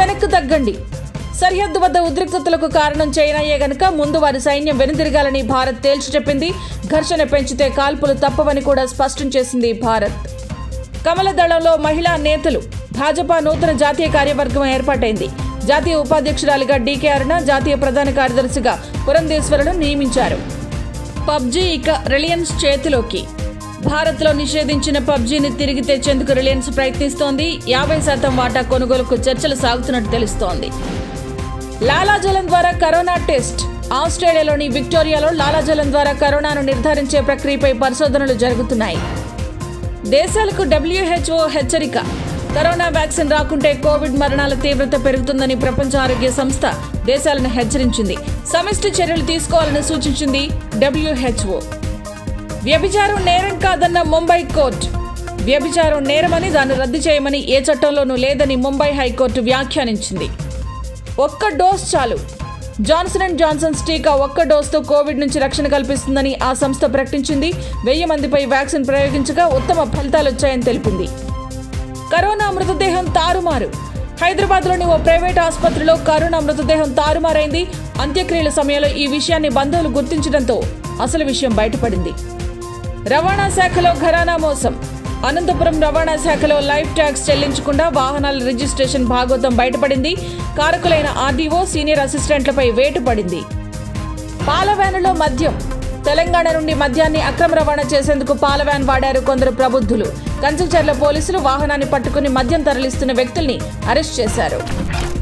వెనక్కు తగ్గండి సరిహద్దు వద్ద ఉద్రిక్తతలకు కారణం చైనాయే గనుక ముందు వారి సైన్యం వెనుదిరగాలని భారత్ తేల్చి చెప్పింది ఘర్షణ పెంచితే కాల్పులు తప్పవని కూడా స్పష్టం చేసింది భారత్ కమల దళంలో మహిళా నేతలు భాజపా నూతన జాతీయ కార్యవర్గం ఏర్పాటైంది జాతీయ ఉపాధ్యక్షురాలిగా డీకే అరుణ జాతీయ ప్రధాన కార్యదర్శిగా పురంధేశ్వరులను నియమించారు పబ్జీ ఇక రిలయన్స్ చేతిలోకి భారత్లో నిషేధించిన పబ్జీని తిరిగి తెచ్చేందుకు రిలయన్స్ ప్రయత్నిస్తోంది యాభై శాతం వాటా కొనుగోలుకు చర్చలు సాగుతున్నట్టు తెలుస్తోంది లాలాజలం ద్వారా కరోనా టెస్ట్ ఆస్ట్రేలియాలోని విక్టోరియాలో లాలాజలం ద్వారా కరోనాను నిర్ధారించే ప్రక్రియపై పరిశోధనలు జరుగుతున్నాయి దేశాలకు డబ్ల్యూహెచ్ఓ హెచ్చరిక కరోనా వ్యాక్సిన్ రాకుంటే కోవిడ్ మరణాల తీవ్రత పెరుగుతుందని ప్రపంచ ఆరోగ్య సంస్థ దేశాలను హెచ్చరించింది సమిష్టి చర్యలు తీసుకోవాలని సూచించింది డబ్ల్యూహెచ్ఓ వ్యభిచారం నేరం కాదన్న ముంబై కోర్టు వ్యభిచారం నేరమని దాన్ని రద్దు చేయమని ఏ చట్టంలోనూ లేదని ముంబై హైకోర్టు వ్యాఖ్యానించింది ఒక్క డోస్ చాలు జాన్సన్ అండ్ జాన్సన్స్ టీకా ఒక్క డోస్తో కోవిడ్ నుంచి రక్షణ కల్పిస్తుందని ఆ సంస్థ ప్రకటించింది వెయ్యి మందిపై వ్యాక్సిన్ ప్రయోగించగా ఉత్తమ ఫలితాలు వచ్చాయని తెలిపింది కరోనా మృతదేహం తారుమారు హైదరాబాద్లోని ఓ ప్రైవేట్ ఆసుపత్రిలో కరోనా మృతదేహం తారుమారైంది అంత్యక్రియల సమయంలో ఈ విషయాన్ని బంధువులు గుర్తించడంతో అసలు విషయం బయటపడింది రవాణా శాఖలో ఘరానా మోసం అనంతపురం రవాణా శాఖలో లైఫ్ ట్యాక్స్ చెల్లించకుండా వాహనాల రిజిస్ట్రేషన్ భాగోతం బయటపడింది కారకులైన ఆర్డీఓ సీనియర్ అసిస్టెంట్లపై వేటు పడింది పాల వ్యానులో మద్యం తెలంగాణ నుండి మద్యాన్ని అక్రమ రవాణా చేసేందుకు పాల వ్యాన్ వాడారు కొందరు ప్రబుద్ధులు కంచల్చర్ల పోలీసులు వాహనాన్ని పట్టుకుని మద్యం తరలిస్తున్న వ్యక్తుల్ని అరెస్ట్ చేశారు